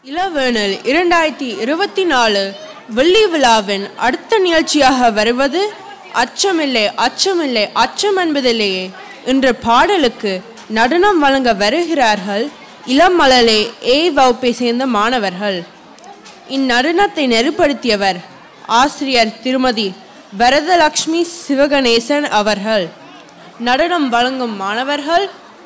இளவேனில் இரண்டாயிரத்தி இருபத்தி நாலு வெள்ளி விழாவின் அடுத்த நிகழ்ச்சியாக வருவது அச்சமில்லை அச்சமில்லை அச்சம் என்பதிலேயே என்ற பாடலுக்கு நடனம் வழங்க வருகிறார்கள் இளமலலே ஏ வகுப்பை சேர்ந்த மாணவர்கள் இந்நடனத்தை நெருப்படுத்தியவர் ஆசிரியர் திருமதி வரதலக்ஷ்மி சிவகணேசன் அவர்கள் நடனம் வழங்கும் மாணவர்கள்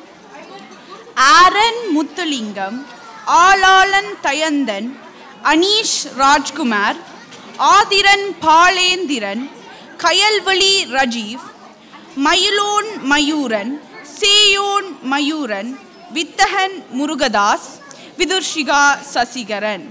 ஆரன் முத்துலிங்கம் ஆளாளன் தயந்தன் அனீஷ் ராஜ்குமார் ஆதிரன் பாலேந்திரன் கயல்வழி ரஜீவ் மயிலோன் மயூரன் சேயோன் மயூரன் வித்தகன் முருகதாஸ் விதுர்ஷிகா சசிகரன்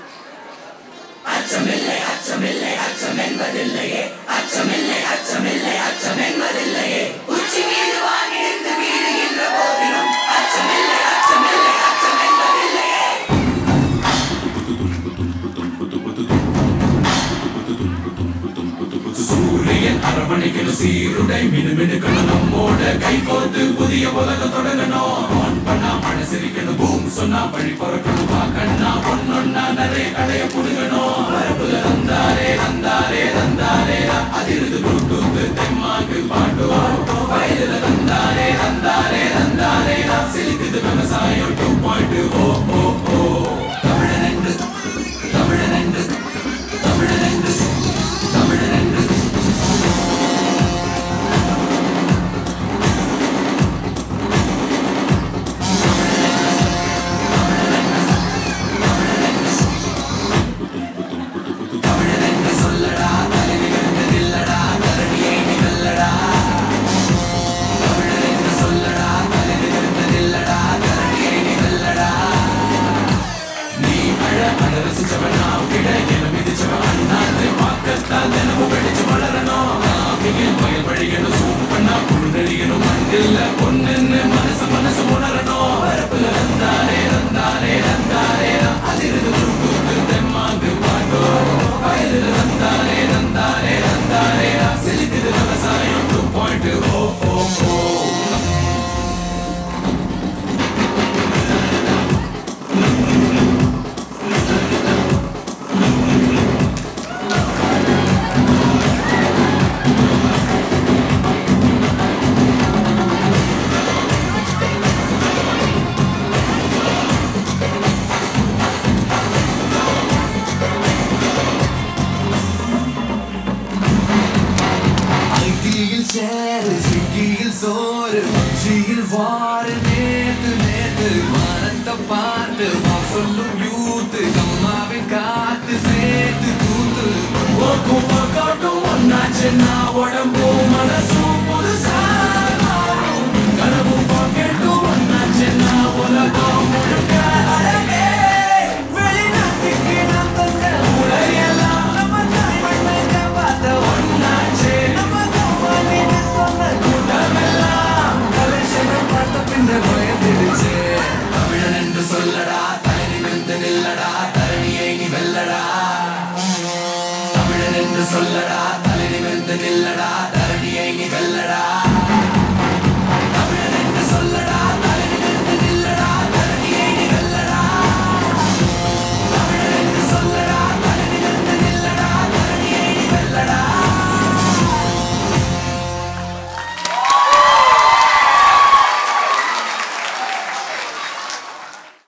சூரியன் அரவணைக்கணும் சீருடை மினுமினுக்கணும் நம்மோட கை கோர்த்து புதிய உலகம் தொடங்கணும் ஆன் பண்ணா மழை சிரிக்கணும் பூம் சொன்னா பழி பிறக்கணும் வா கண்ணா பொண்ணொன்னா நிறைய கடைய புடுங்கணும் வரப்புல தந்தாரே தந்தாரே தந்தாரே அதிர்ந்து புட்டுந்து தெம்மாக்கு பாட்டுவா வயதுல தந்தாரே தந்தாரே தந்தாரே சிலிக்குது விவசாயம் டூ பாயிண்ட் ஓ ஓ ஓ தமிழன் என்று தமிழன் என்று தமிழன் என்று தமிழன் என்று ஐடியில் சேரு ஸ்விக்கியில் சோறு உச்சியில் வாரு நேத்து நேத்து வானத்தை பார்த்து வா சொல்லும் யூத்து கம்மாவின் காத்து சேர்த்து கூத்து ஒர்க்கும் ஒர்க் அவுட்டும் ஒன்னாச்சுன்னா உடம்பும் மனசும்